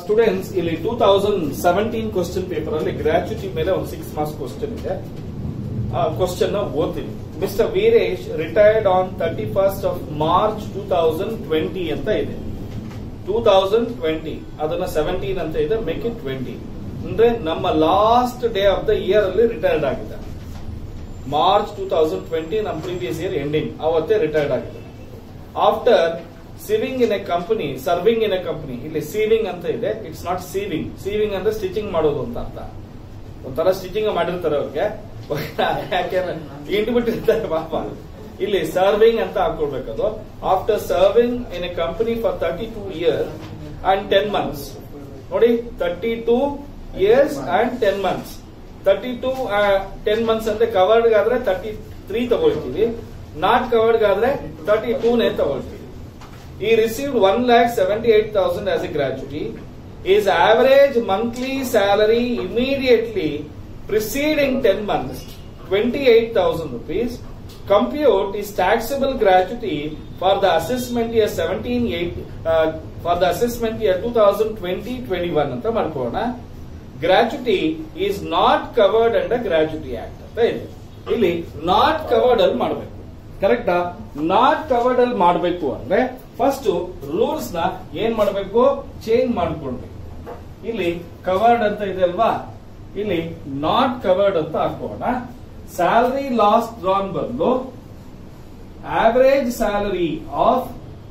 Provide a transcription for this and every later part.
students ಇಲ್ಲಿ two thousand seventeen question paper ಅಲ್ಲಿ gratuity ಮೇಲೆ ಒಂದು ಸಿಕ್ಸ್ ಮಾರ್ಕ್ಸ್ ಕ್ವಶನ್ ಇದೆ ಕ್ವಶನ್ ಓದ್ತೀನಿ mister Veeresh retired on thirty first of March two thousand twenty ಅಂತ ಇದೆ ಟೂ ತೌಸಂಡ್ ಟ್ವೆಂಟಿ ಅದನ್ನ ಸೆವೆಂಟೀನ್ ಅಂತ ಇದೆ ಮೇಕ್ ಇಟ್ ಟ್ವೆಂಟಿ ಅಂದ್ರೆ ನಮ್ಮ last day of the year ಅಲ್ಲಿ ರಿಟೈರ್ಡ್ ಆಗಿದೆ ಮಾರ್ಚ್ ಟೂ ತೌಸಂಡ್ ಟ್ವೆಂಟಿ ನಮ್ಮ ಪ್ರೀವಿಯಸ್ ಇಯರ್ ಎಂಡಿಂಗ್ ಅವತ್ತೇ ರಿಟೈರ್ಡ್ ಆಗಿದೆ after sieving in a company serving in a company ಇಲ್ಲಿ ಸೀವಿಂಗ್ ಅಂತ ಇದೆ ಇಟ್ಸ್ ನಾಟ್ ಸೀವಿಂಗ್ ಸೀವಿಂಗ್ ಅಂದ್ರೆ ಸ್ಟಿಚಿಂಗ್ ಮಾಡೋದು ಅಂತ ಅರ್ಥ ಒಂಥರ ಸ್ಟಿಚಿಂಗ್ ಮಾಡಿರ್ತಾರೆ ಅವ್ರಿಗೆ ಯಾಕೆಂದ್ರೆ ಇಂಟು ಬಿಟ್ಟಿರ್ತಾರೆ ಪಾಪ ಇಲ್ಲಿ ಸರ್ವಿಂಗ್ ಅಂತ ಹಾಕೊಳ್ಬೇಕದು after serving in a company for thirty two years and ten months ನೋಡಿ thirty two years and ten months thirty two ten months ಅಂದ್ರೆ ಕವರ್ಡ್ ಆದ್ರೆ ತರ್ಟಿ ತ್ರೀ ತಗೊಳ್ತೀವಿ ನಾಟ್ ಕವರ್ಡ್ ಆದ್ರೆ ತರ್ಟಿ ಟೂ ನೇ ತಗೊಳ್ತೀವಿ ಈ received one lakh seventy eight thousand as a gratuity is average monthly salary immediately preceding 10 months 28,000 rupees compute is taxable gratuity for the assessment year 17 8 uh, for the assessment year 2020 21 ಅಂತ ಮಾಡ್ಕೋಣ gratuity is not covered under gratuity act ಅಂತ ಇದೆ ಇಲ್ಲಿ not covered ಅಲ್ಲಿ ಮಾಡಬೇಕು ಕರೆಕ್ಟಾ not covered ಅಲ್ಲಿ ಮಾಡಬೇಕು ಅಂದ್ರೆ ಫಸ್ಟ್ ರೂಲ್ಸ್ ನ ಏನ್ ಮಾಡಬೇಕು ಚೇಂಜ್ ಮಾಡ್ಕೊಳ್ಬೇಕು ಇಲ್ಲಿ ಕವರ್ಡ್ ಅಂತ ಇದೆ ಅಲ್ವಾ ಇಲ್ಲಿ ನಾಟ್ ಕವರ್ಡ್ ಅಂತ ಹಾಕೋಣ ಸ್ಯಾಲರಿ ಲಾಸ್ ಡ್ರಾನ್ ಬದಲು average salary of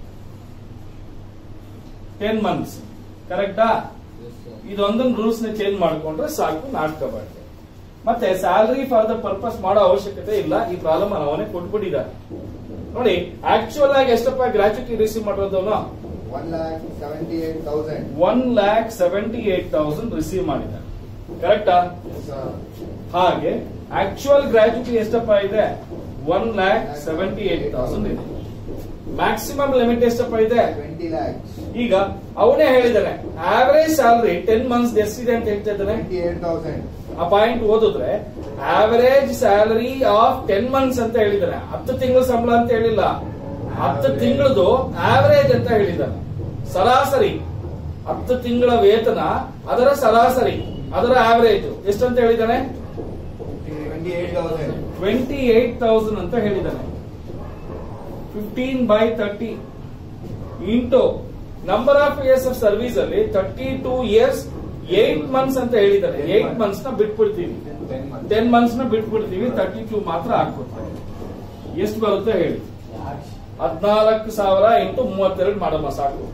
ten months ಕರೆಕ್ಟಾ ಇದೊಂದೊಂದು ರೂಲ್ಸ್ ನ ಚೇಂಜ್ ಮಾಡ್ಕೊಂಡ್ರೆ ಸಾಕು ನಾಟ್ ಕವರ್ಡ್ ಮತ್ತೆ ಸ್ಯಾಲರಿ ಫಾರ್ ದ ಪರ್ಪಸ್ ಮಾಡೋ ಅವಶ್ಯಕತೆ ಇಲ್ಲ ಈ ಪ್ರಾಬ್ಲಮ್ ಅವನೇ ಕೊಟ್ಬಿಟ್ಟಿದ್ದಾರೆ ನೋಡಿ ಆಕ್ಚುಯಲ್ ಆಗಿ ಎಷ್ಟಪ್ಪ ಗ್ರಾಚ್ಯುಟಿ ರಿಸೀವ್ ಮಾಡೋದವನು one lakh seventy eight thousand one lakh seventy eight thousand receive ಮಾಡಿದ್ದಾರೆ ಕರೆಕ್ಟಾ ಹಾಗೆ ಆಕ್ಚುಯಲ್ ಗ್ರಾಚ್ಯುಟಿ ಎಷ್ಟಪ್ಪ ಇದೆ one lakh seventy eight thousand ಇದೆ ಮ್ಯಾಕ್ಸಿಮಮ್ ಲಿಮಿಟ್ ಎಷ್ಟಪ್ಪ ಇದೆ ಟ್ವೆಂಟಿ ಲ್ಯಾಕ್ಸ್ ಈಗ ಅವನೇ ಹೇಳಿದಾನೆ ಆವರೇಜ್ ಸ್ಯಾಲರಿ ಟೆನ್ ಮಂತ್ಸ್ ಎಷ್ಟಿದೆ ಅಂತ ಹೇಳ್ತಾ ಇದ್ದಾನೆ ಟ್ವೆಂಟಿ ಏಟ್ ತೌಸಂಡ್ ಆ ಪಾಯಿಂಟ್ ಓದಿದ್ರೆ average salary of ten months ಅಂತ ಹೇಳಿದಾನೆ ಹತ್ತು ತಿಂಗಳ ಸಂಬಳ ಅಂತ ಹೇಳಿಲ್ಲ ಹತ್ತು ತಿಂಗಳದು ಆವರೇಜ್ ಅಂತ ಹೇಳಿದಾನೆ ಸರಾಸರಿ ಹತ್ತು ತಿಂಗಳ ವೇತನ ಅದರ ಸರಾಸರಿ ಅದರ ಆವರೇಜ್ ಎಷ್ಟಂತ ಹೇಳಿದಾನೆ twenty eight thousand twenty eight thousand ಅಂತ ಹೇಳಿದಾನೆ fifteen by thirty into number of years of service ಅಲ್ಲಿ thirty two years eight months ಅಂತ ಹೇಳಿದ್ದಾರೆ ಏಟ್ ಮಂತ್ಸ್ ನ ಬಿಟ್ಬಿಡ್ತೀವಿ ಟೆನ್ ಮಂತ್ ಟೆನ್ ಮಂತ್ಸ್ ನ ಬಿಟ್ಬಿಡ್ತೀವಿ ತರ್ಟಿ ಟೂ ಮಾತ್ರ ಹಾಕ್ಬಿಡ್ತೀವಿ ಎಷ್ಟು ಬರುತ್ತೆ ಹೇಳಿ ಹದ್ನಾಲ್ಕು ಸಾವಿರ ಇಂಟು ಮೂವತ್ತೆರಡು ಮಾಡಮ್ಮ ಸಾಕು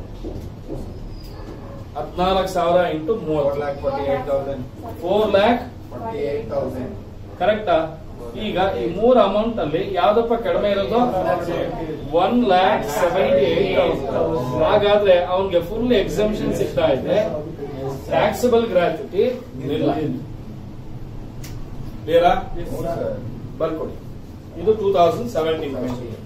ಹದ್ನಾಲ್ಕು ಸಾವಿರ ಇಂಟು ಫೋರ್ ಮೂವತ್ತು lakh forty eight thousand four lakh forty eight thousand ಕರೆಕ್ಟಾ ಈಗ ಈ ಮೂರ್ ಅಮೌಂಟ್ ಅಲ್ಲಿ ಯಾವ್ದಪ್ಪ ಕಡಿಮೆ ಇರೋದು one lakh seventy eight thousand ಹಾಗಾದ್ರೆ ಅವನ್ಗೆ ಫುಲ್ ಎಕ್ಸಮ್ಷನ್ ಸಿಗ್ತಾ ಇದೆ ಟ್ಯಾಕ್ಸಬಲ್ ಗ್ರಾಚ್ಯುಟಿ ಇಲ್ಲ ಕ್ಲಿಯರಾ ಬರ್ಕೊಡಿ ಇದು ಟೂ ತೌಸಂಡ್ ಸೆವೆಂಟೀನ್